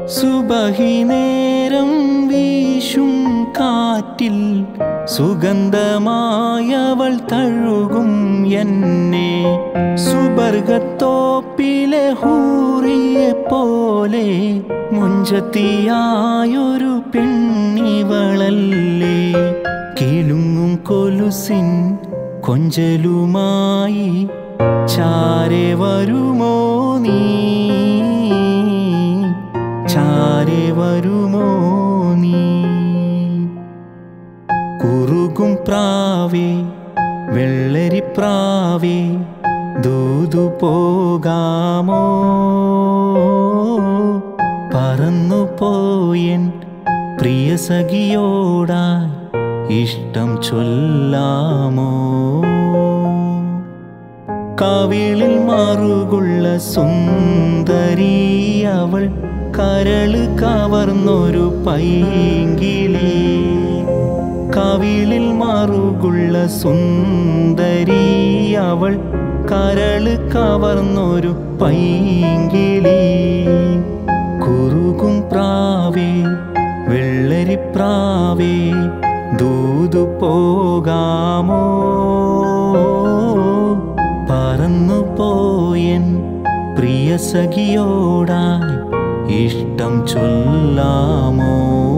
സുബഹി നേരം വീശും കാറ്റിൽ സുഗന്ധമായവൾ തഴുകും എന്നെ സുബർഗത്തോപ്പിലെ ഹൂറിയെ പോലെ മുഞ്ചത്തിയായൊരു പെണ്ണിവളല്ലേ കിലുങ്ങും കൊലുസിൻ കൊഞ്ചലുമായി ചാരെ വരുമോ നീ ചാരെ വരുമോ നീ കുറുകും പ്രാവേ വെള്ളരിപ്രാവേ ദൂതു പോകാമോ പറന്നു പോയൻ പ്രിയ സഖിയോടായി ഇഷ്ടം ചൊല്ലാമോ കവിളിൽ മാറുകുള്ള സുന്ദരി അവൾ കരള് കവർന്നൊരു പൈങ്കിളി കവിളിൽ മാറുകുള്ള സുന്ദരി അവൾ കരള് കവർന്നൊരു പൈങ്കിളി കുറുകും പ്രാവേ വെള്ളരിപ്രാവേ ദൂതു പോകാമോ പറന്നു പോയൻ പ്രിയ സഖിയോടായി ഇഷ്ടം ചൊല്ലാമോ